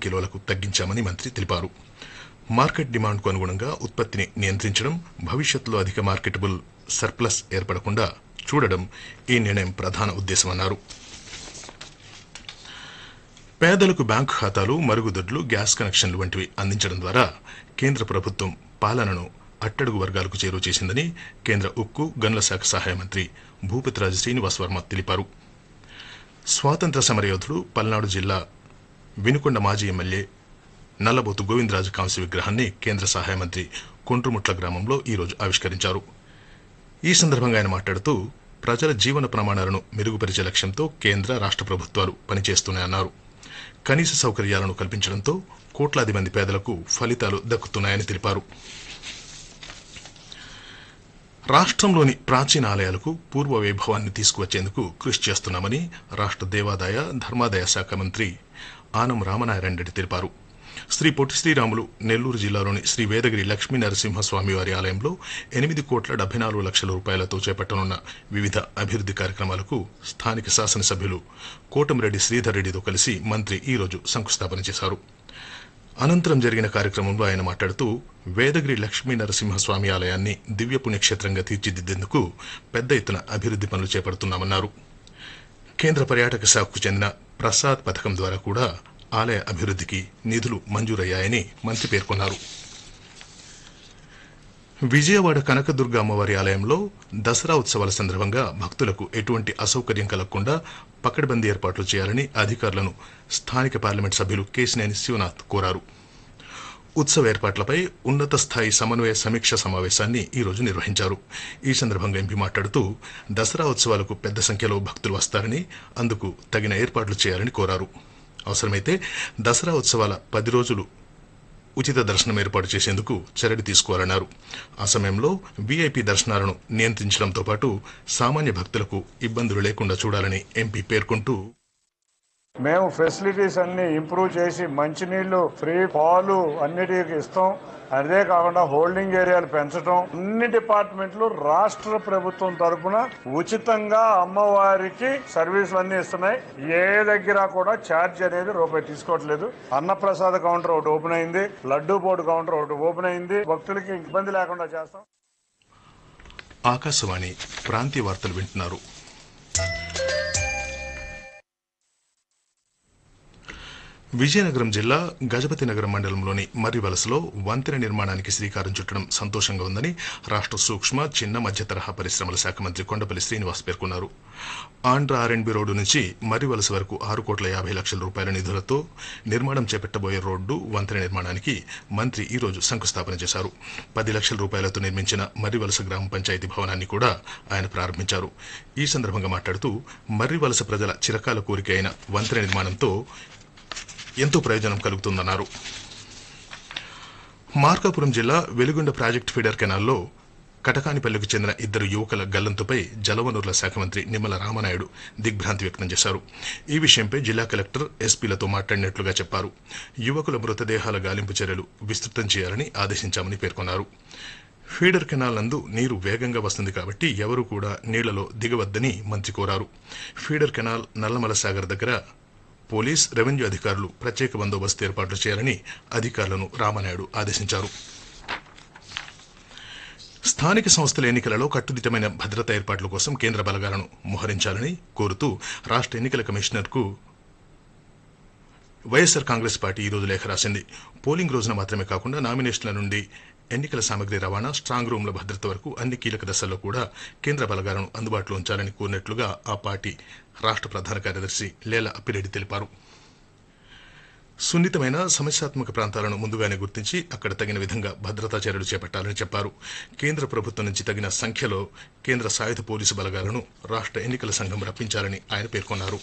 కిలోలకు తగ్గించామని మంత్రి తెలిపారు మార్కెట్ డిమాండ్కు అనుగుణంగా ఉత్పత్తిని నియంత్రించడం భవిష్యత్తులో అధిక మార్కెటబుల్ సర్ప్లస్ ఏర్పడకుండా చూడడం ఈ నిర్ణయం ప్రధాన ఉద్దేశమన్నారు పేదలకు బ్యాంకు ఖాతాలు మరుగుదొడ్లు గ్యాస్ కనెక్షన్లు వంటివి అందించడం ద్వారా కేంద్ర ప్రభుత్వం పాలనను అట్టడుగు వర్గాలకు చేరువ చేసిందని కేంద్ర ఉక్కు గనుల శాఖ సహాయ మంత్రి భూపతిరాజు శ్రీనివాస్ వర్మ తెలిపారు స్వాతంత్ర సమరయోధుడు పల్నాడు జిల్లా వినుకొండ మాజీ ఎమ్మెల్యే నల్లబోతు గోవిందరాజు కాంస్య విగ్రహాన్ని కేంద్ర సహాయ మంత్రి కొండ్రుముట్ల గ్రామంలో ఈరోజు ఆవిష్కరించారు ఈ సందర్భంగా ఆయన మాట్లాడుతూ ప్రజల జీవన ప్రమాణాలను మెరుగుపరిచే లక్ష్యంతో కేంద్ర రాష్ట్ర ప్రభుత్వాలు పనిచేస్తున్నాయన్నారు కనీస సౌకర్యాలను కల్పించడంతో కోట్లాది మంది పేదలకు ఫలితాలు దక్కుతున్నాయని తెలిపారు రాష్ట్రంలోని ప్రాచీన ఆలయాలకు పూర్వ వైభవాన్ని తీసుకువచ్చేందుకు కృషి చేస్తున్నామని రాష్ట్ర దేవాదాయ ధర్మాదాయ శాఖ మంత్రి ఆనం రామనారాయణ రెడ్డి తెలిపారు శ్రీ పొట్టి శ్రీరాములు నెల్లూరు జిల్లాలోని శ్రీ వేదగిరి లక్ష్మీ నరసింహస్వామి వారి ఆలయంలో ఎనిమిది కోట్ల డెబ్బై నాలుగు లక్షల రూపాయలతో చేపట్టనున్న వివిధ అభివృద్ధి కార్యక్రమాలకు స్థానిక శాసనసభ్యులు కోటమిరెడ్డి శ్రీధర్ రెడ్డితో కలిసి మంత్రి ఈరోజు శంకుస్థాపన చేశారు అనంతరం జరిగిన కార్యక్రమంలో ఆయన మాట్లాడుతూ వేదగిరి లక్ష్మీ నరసింహస్వామి ఆలయాన్ని దివ్య పుణ్యక్షేత్రంగా తీర్చిదిద్దేందుకు పెద్ద ఎత్తున అభివృద్ధి పనులు చేపడుతున్నామన్నారు కేంద్ర పర్యాటక శాఖకు చెందిన ప్రసాద్ పథకం ద్వారా కూడా ఆలయ అభివృద్ధికి నిధులు మంజూరయ్యాయని మంత్రి పేర్కొన్నారు విజయవాడ కనకదుర్గ అమ్మవారి ఆలయంలో దసరా ఉత్సవాల సందర్భంగా భక్తులకు ఎటువంటి అసౌకర్యం కలగకుండా పకడ్బందీ ఏర్పాట్లు చేయాలని అధికారులను స్థానిక పార్లమెంట్ సభ్యులు కేసినేని శివనాథ్ కోరారు ఉత్సవ ఏర్పాట్లపై ఉన్నత స్థాయి సమన్వయ సమీక్ష సమావేశాన్ని ఈ రోజు నిర్వహించారు ఈ సందర్భంగా ఎంపీ మాట్లాడుతూ దసరా ఉత్సవాలకు పెద్ద సంఖ్యలో భక్తులు వస్తారని అందుకు తగిన ఏర్పాట్లు చేయాలని కోరారు అవసరమైతే దసరా ఉత్సవాల పది రోజులు ఉచిత దర్శనం ఏర్పాటు చేసేందుకు చర్యలు తీసుకోవాలన్నారు ఆ సమయంలో వీఐపీ దర్శనాలను నియంత్రించడంతో పాటు సామాన్య భక్తులకు ఇబ్బందులు లేకుండా చూడాలని ఎంపీ పేర్కొంటూ మేము ఫెసిలిటీస్ అన్ని ఇంప్రూవ్ చేసి మంచినీళ్లు ఫ్రీ పాలు అన్నిటికి ఇస్తాం అదే కాకుండా హోల్డింగ్ ఏరియాలు పెంచడం అన్ని డిపార్ట్మెంట్లు రాష్ట్ర ప్రభుత్వం తరఫున ఉచితంగా అమ్మవారికి సర్వీసులు అన్ని ఇస్తున్నాయి ఏ దగ్గర కూడా ఛార్జ్ అనేది రూపాయి తీసుకోవట్లేదు అన్నప్రసాద కౌంటర్ ఒకటి ఓపెన్ అయింది లడ్డూ బోర్డు కౌంటర్ ఒకటి ఓపెన్ అయింది భక్తులకి ఇబ్బంది లేకుండా చేస్తాం ఆకాశవాణి ప్రాంతీయ వార్తలు వింటున్నారు విజయనగరం జిల్లా గజపతి నగరం మండలంలోని మర్రివలసలో వంతెన నిర్మాణానికి శ్రీకారం చుట్టడం సంతోషంగా ఉందని రాష్ట్ర సూక్ష్మ చిన్న మధ్య తరహా పరిశ్రమల శాఖ మంత్రి కొండపల్లి శ్రీనివాస్ పేర్కొన్నారు ఆంధ్ర ఆర్ఎండ్బి రోడ్డు నుంచి మర్రివలస వరకు ఆరు కోట్ల యాభై లక్షల రూపాయల నిధులతో నిర్మాణం చేపట్టబోయే రోడ్డు వంతెన నిర్మాణానికి మంత్రి ఈ రోజు శంకుస్థాపన చేశారు పది లక్షల రూపాయలతో నిర్మించిన మర్రివలస గ్రామ పంచాయతీ భవనాన్ని కూడా ఆయన ప్రారంభించారు ఈ సందర్భంగా మాట్లాడుతూ మర్రివలస ప్రజల చిరకాల కోరిక అయిన వంతెన నిర్మాణంతో ఎంతో ప్రయోజనం కలుగుతుందన్నారు మార్కాపురం జిల్లా వెలుగొండ ప్రాజెక్టు ఫీడర్ కెనాల్లో కటకానిపల్లికి చెందిన ఇద్దరు యువకుల గల్లంతుపై జలవనరుల శాఖ మంత్రి నిమ్మల రామనాయుడు దిగ్భ్రాంతి వ్యక్తం చేశారు ఈ విషయంపై జిల్లా కలెక్టర్ ఎస్పీలతో మాట్లాడినట్లుగా చెప్పారు యువకుల మృతదేహాల గాలింపు చర్యలు విస్తృతం చేయాలని ఆదేశించామని పేర్కొన్నారు ఫీడర్ కెనాల్ నందు నీరు వేగంగా వస్తుంది కాబట్టి ఎవరూ కూడా నీళ్లలో దిగవద్దని మంత్రి కోరారు ఫీడర్ కెనాల్ నల్లమల సాగర్ దగ్గర పోలీస్ రెవెన్యూ అధికారులు ప్రత్యేక బందోబస్తు ఏర్పాట్లు చేయాలని అధికారులను రామనాయుడు ఆదేశించారు స్థానిక సంస్థల ఎన్నికలలో కట్టుదిట్టమైన భద్రతా ఏర్పాట్ల కోసం కేంద్ర బలగాలను మోహరించాలని కోరుతూ రాష్ట్ర ఎన్నికల కమిషనర్కు వైఎస్సార్ కాంగ్రెస్ పార్టీ ఈరోజు లేఖ రాసింది పోలింగ్ రోజున మాత్రమే కాకుండా నామినేషన్ల నుండి ఎన్నికల సామగ్రి రవాణా స్ట్రాంగ్ రూమ్ల భద్రత వరకు అన్ని కీలక దశల్లో కూడా కేంద్ర బలగాలను అందుబాటులో ఉంచాలని కోరినట్లుగా ఆ పార్టీ రాష్ట్ర ప్రధాన కార్యదర్శి లేల అప్పిరెడ్డి తెలిపారు సున్నితమైన సమస్యాత్మక ప్రాంతాలను ముందుగానే గుర్తించి అక్కడ తగిన విధంగా భద్రతా చర్యలు చేపట్టాలని చెప్పారు కేంద్ర ప్రభుత్వం నుంచి తగిన సంఖ్యలో కేంద్ర సాయుధ పోలీసు బలగాలను రాష్ట్ర ఎన్నికల సంఘం రప్పించాలని ఆయన పేర్కొన్నారు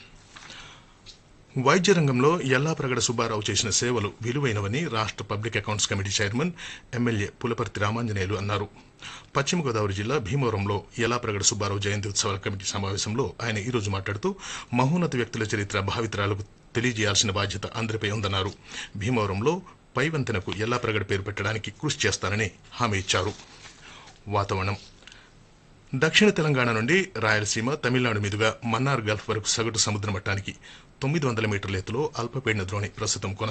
వైద్య రంగంలో ఎల్లాప్రగడ సుబ్బారావు చేసిన సేవలు విలువైనవని రాష్ట్ర public accounts committee chairman MLA Pulaparthi Ramanjaneyulu అన్నారు పశ్చిమ గోదావరి జిల్లా భీమవరంలో ఎల్లాప్రగడ సుబ్బారావు జయంతి ఉత్సవాల కమిటీ సమావేశంలో ఆయన ఈ రోజు మాట్లాడుతూ మహోన్నత వ్యక్తుల చరిత్ర భావితరాలకు తెలియజేయాల్సిన బాధ్యత అందరిపై ఉందన్నారు భీమవరంలో పై వంతెనకు ఎల్లాప్రగడ పేరు పెట్టడానికి కృషి చేస్తానని హామీ ఇచ్చారు వాతావరణం దక్షిణ తెలంగాణ నుండి రాయలసీమ తమిళనాడు మీదుగా మన్నార్ గల్ఫ్ వరకు సగటు సముద్ర మట్టానికి తొమ్మిది వందల మీటర్ల ఎత్తులో అల్పపీడన ద్రోణి ప్రస్తుతం కొనసాగుతోంది